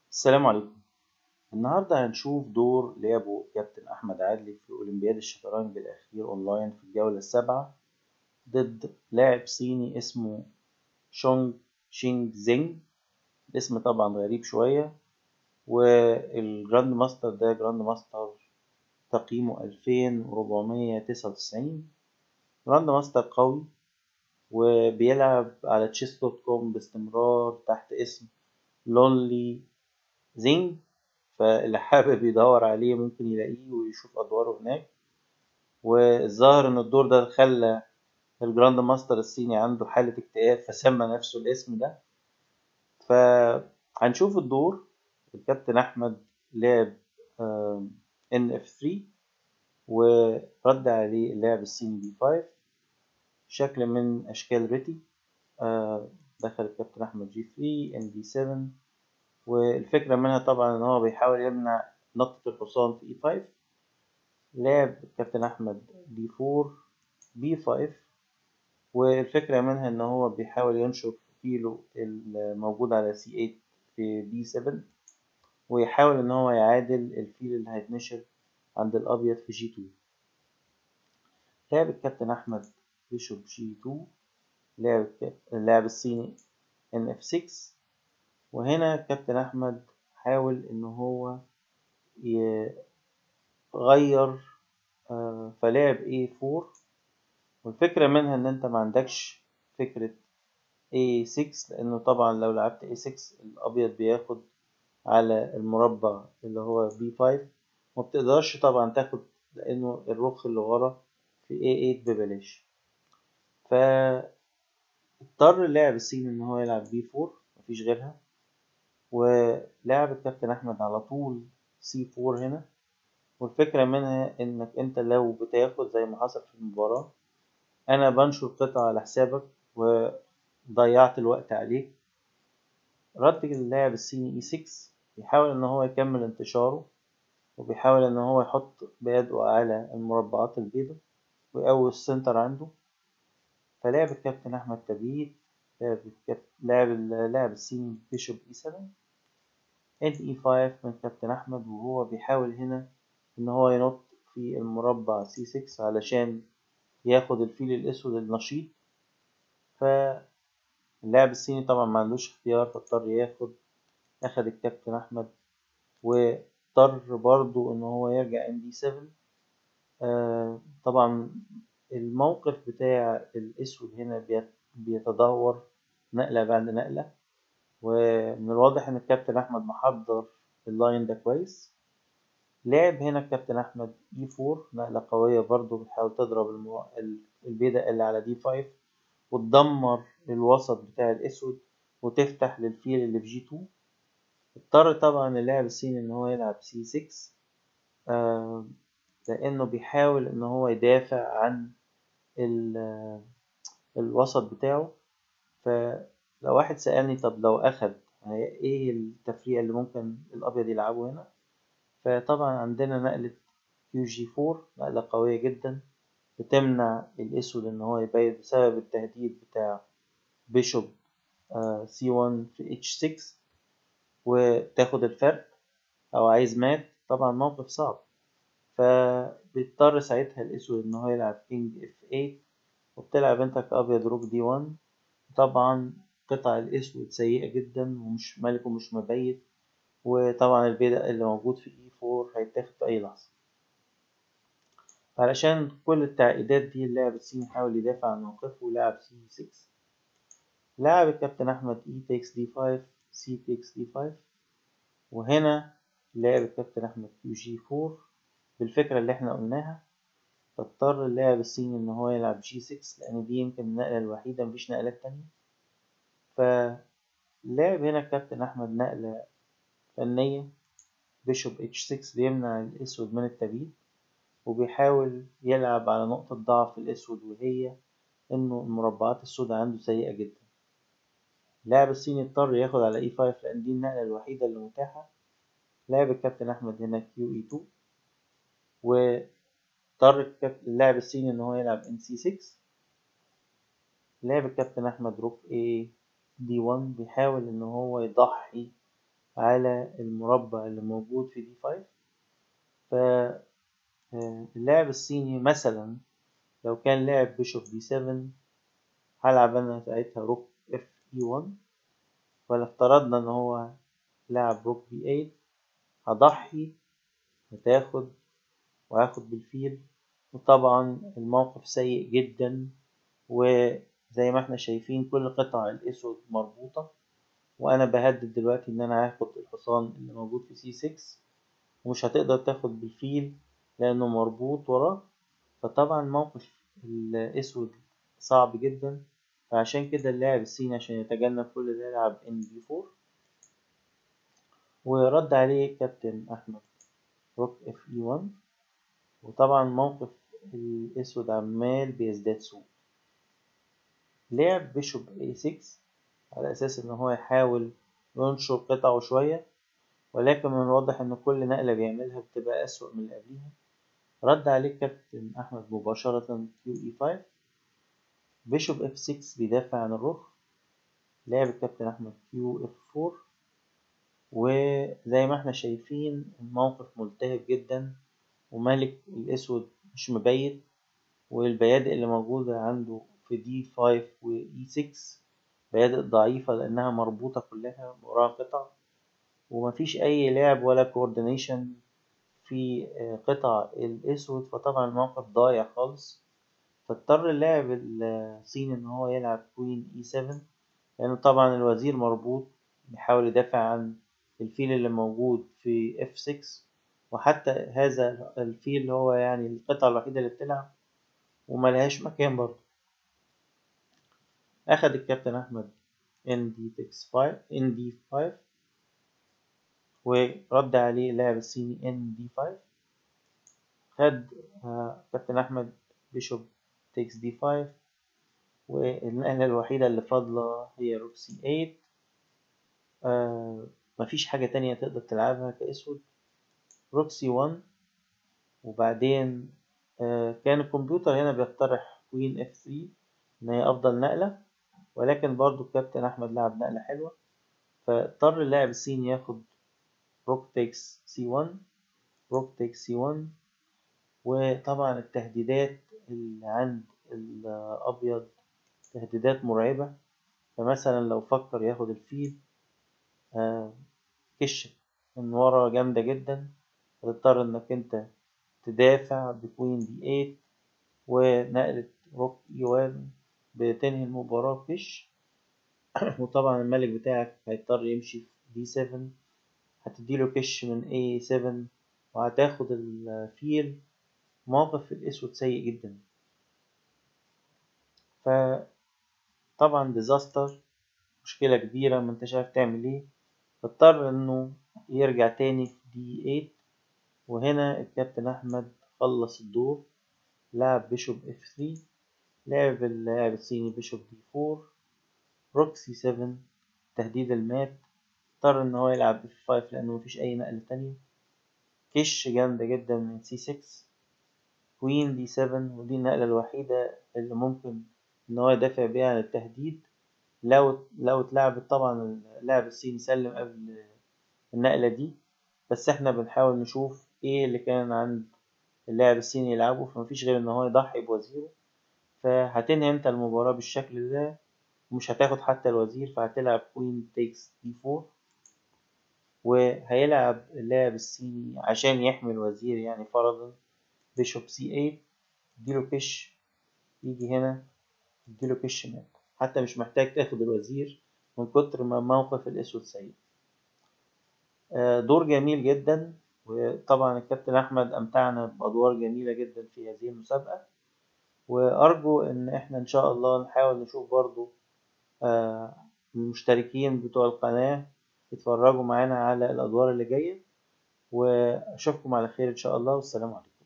السلام عليكم النهاردة هنشوف دور لعبه كابتن أحمد عادلي في أولمبياد الشطرنج الأخير أونلاين في الجولة السابعة ضد لاعب صيني اسمه شونغ شينج زينج الاسم طبعا غريب شوية والجراند ماستر ده جراند ماستر تقييمه ألفين وربعمية تسعة وتسعين جراند ماستر قوي وبيلعب على تشيس دوت كوم باستمرار تحت اسم لونلي زينج فاللي حابب يدور عليه ممكن يلاقيه ويشوف أدواره هناك والظاهر إن الدور ده خلى الجراند ماستر الصيني عنده حالة اكتئاب فسمى نفسه الاسم ده فهنشوف الدور الكابتن أحمد لعب ان اف 3 ورد عليه اللاعب الصيني بي 5 شكل من أشكال ريتي دخل الكابتن أحمد جي 3 ان دي 7 والفكرة منها طبعا إن هو بيحاول يمنع نطة الحصان في E5 لعب الكابتن أحمد دي 4 بي 5 والفكرة منها إن هو بيحاول ينشر فيله الموجود على سي 8 في بي 7 ويحاول إن هو يعادل الفيل اللي هيتنشر عند الأبيض في جي 2 لعب الكابتن أحمد بيشوب جي 2 لعب اللاعب الصيني ان اف 6 وهنا كابتن أحمد حاول إن هو يغير فلعب A4 والفكرة منها إن أنت ما عندكش فكرة A6 لأنه طبعا لو لعبت A6 الأبيض بياخد على المربع اللي هو B5 ما بتقدرش طبعا تاخد لأنه الرخ اللي ورا في A8 ببلاش فاضطر اللاعب الصيني إن هو يلعب B4 مفيش غيرها ولعب الكابتن أحمد على طول سي 4 هنا والفكرة منها إنك أنت لو بتاخد زي ما حصل في المباراة أنا بنشر قطعة على حسابك وضيعت الوقت عليك رد اللاعب الصيني اي 6 بيحاول إن هو يكمل انتشاره وبيحاول إن هو يحط بيده على المربعات البيضاء ويقوي السنتر عنده فلعب الكابتن أحمد تبيت لعب لعب اللاعب الصيني بيشوب اي 7 ان اي 5 من كابتن احمد وهو بيحاول هنا ان هو ينط في المربع سي 6 علشان ياخد الفيل الاسود النشيط فاللاعب الصيني طبعا ما عندوش اختيار فاضطر ياخد اخد الكابتن احمد واضطر برضو ان هو يرجع ام دي 7 آه طبعا الموقف بتاع الاسود هنا بيتدهور نقلة بعد نقلة ومن الواضح ان الكابتن احمد محضر اللاين ده كويس لعب هنا الكابتن احمد اي 4 نقلة قوية برضو بتحاول تضرب المو... البيضة اللي على دي 5 وتدمر الوسط بتاع الاسود وتفتح للفيل اللي في جي 2 اضطر طبعا اللاعب الصيني ان هو يلعب سي 6 آه لانه بيحاول ان هو يدافع عن الوسط بتاعه فلو واحد سألني طب لو أخد إيه التفريع اللي ممكن الأبيض يلعبه هنا فطبعا عندنا نقلة كيو جي 4 نقلة قوية جدا بتمنع الأسود إن هو يبيض بسبب التهديد بتاع بيشوب سي 1 في اتش 6 وتاخد الفرق أو عايز مات طبعا موقف صعب فبيضطر ساعتها الأسود إن هو يلعب كينج اف 8 وبتلعب انت كأبيض روك دي 1 طبعا قطع الأسود سيئة جدا ومش ملكه مش مبيت وطبعا البيضة اللي موجود في اي 4 هيتاخد في أي لحظة علشان كل التعقيدات دي اللاعب الصيني حاول يدافع عن موقفه ولعب سي 6 لعب الكابتن أحمد اي تيكس دي 5 سي تيكس دي 5 وهنا لعب الكابتن أحمد كيو جي 4 بالفكرة اللي احنا قلناها فاضطر اللاعب الصيني إن هو يلعب جي 6 لأن دي يمكن النقلة الوحيدة مفيش نقلات تانية فلعب هنا الكابتن أحمد نقلة فنية بيشوب اتش 6 بيمنع الأسود من التبييت وبيحاول يلعب على نقطة ضعف الأسود وهي إنه المربعات السوداء عنده سيئة جدا اللاعب الصيني اضطر ياخد على اي 5 لأن دي النقلة الوحيدة اللي متاحة لعب الكابتن أحمد هنا كيو اي 2 و اضطر اللاعب الصيني ان هو يلعب ان سي 6 لعب الكابتن احمد روك اي دي 1 بيحاول ان هو يضحي على المربع اللي موجود في دي 5 فاللاعب الصيني مثلا لو كان لاعب بيشوب دي 7 هلعب انا ساعتها روك اف اي 1 ولا افترضنا ان هو لاعب روك بي 8 هضحي هتاخد وهاخد بالفيل وطبعا الموقف سيء جدا وزي ما احنا شايفين كل قطع الاسود مربوطة وانا بهدد دلوقتي ان انا هاخد الحصان اللي موجود في سي 6 ومش هتقدر تاخد بالفيل لانه مربوط وراه فطبعا موقف الاسود صعب جدا فعشان كده اللاعب الصيني عشان يتجنب كل ده يلعب ان بي 4 ورد عليه كابتن احمد روك اف اي 1 وطبعا موقف الاسود عمال بيزداد سوء لعب بيشوب اي 6 على اساس ان هو يحاول ينشر قطعه شوية ولكن من الواضح ان كل نقلة بيعملها بتبقى اسوأ من اللي قبليها رد عليه كابتن احمد مباشرة كيو اي 5 بيشوب اف 6 بيدافع عن الرخ لعب الكابتن احمد كيو اف 4 وزي ما احنا شايفين الموقف ملتهب جدا وملك الاسود مش مبيت والبيادق اللي موجودة عنده في دي 5 و اي 6 بيادق ضعيفة لأنها مربوطة كلها وراها قطع ومفيش أي لعب ولا كوردينيشن في قطع الأسود فطبعا الموقف ضايع خالص فاضطر اللاعب الصيني إن هو يلعب كوين اي 7 لأنه طبعا الوزير مربوط بيحاول يدافع عن الفيل اللي موجود في اف 6 وحتى هذا الفيل اللي هو يعني القطعة الوحيدة اللي بتلعب وملهاش مكان برضه أخد الكابتن أحمد ان دي 5 ان دي 5 ورد عليه اللاعب الصيني ان دي 5 خد آه كابتن أحمد بيشوب تيكس دي 5 والنقلة الوحيدة اللي فاضلة هي روك سي 8 آه مفيش حاجة تانية تقدر تلعبها كأسود روك سي 1 وبعدين آه كان الكمبيوتر هنا بيقترح كوين اف 3 ان هي افضل نقلة ولكن برضو الكابتن احمد لعب نقلة حلوة فاضطر اللاعب الصيني ياخد روك تيكس سي 1 روك تيكس سي 1 وطبعا التهديدات اللي عند الابيض تهديدات مرعبة فمثلا لو فكر ياخد الفيل آه كش من ورا جامدة جدا هتضطر انك انت تدافع بكوين دي 8 ونقلة روك اي 1 بتنهي المباراة كش وطبعا الملك بتاعك هيضطر يمشي في دي 7 هتديله كش من اي 7 وهتاخد الفيل موقف الاسود سيء جدا فطبعا ديزاستر مشكلة كبيرة ما انتش عارف تعمل ايه فاضطر انه يرجع تاني في دي 8 وهنا الكابتن احمد خلص الدور لعب بيشوب اف 3 لعب اللاعب الصيني بيشوب دي 4 روك سي 7 تهديد المات اضطر ان هو يلعب اف 5 لانه مفيش اي نقلة تانية كش جامدة جدا من سي 6 كوين دي 7 ودي النقلة الوحيدة اللي ممكن ان هو يدافع بيها عن التهديد لو لو اتلعبت طبعا اللاعب الصيني سلم قبل النقلة دي بس احنا بنحاول نشوف ايه اللي كان عند اللاعب الصيني يلعبه فمفيش غير ان هو يضحي بوزيره فهتنهي انت المباراة بالشكل ده ومش هتاخد حتى الوزير فهتلعب كوين تيكس دي 4 وهيلعب اللاعب الصيني عشان يحمي الوزير يعني فرضا بيشوب سي 8 اديله كش يجي هنا اديله كش مات حتى مش محتاج تاخد الوزير من كتر ما موقف الاسود سيء دور جميل جدا وطبعا الكابتن احمد امتعنا بادوار جميله جدا في هذه المسابقه وارجو ان احنا ان شاء الله نحاول نشوف برضو المشتركين بتوع القناه يتفرجوا معانا على الادوار اللي جايه واشوفكم على خير ان شاء الله والسلام عليكم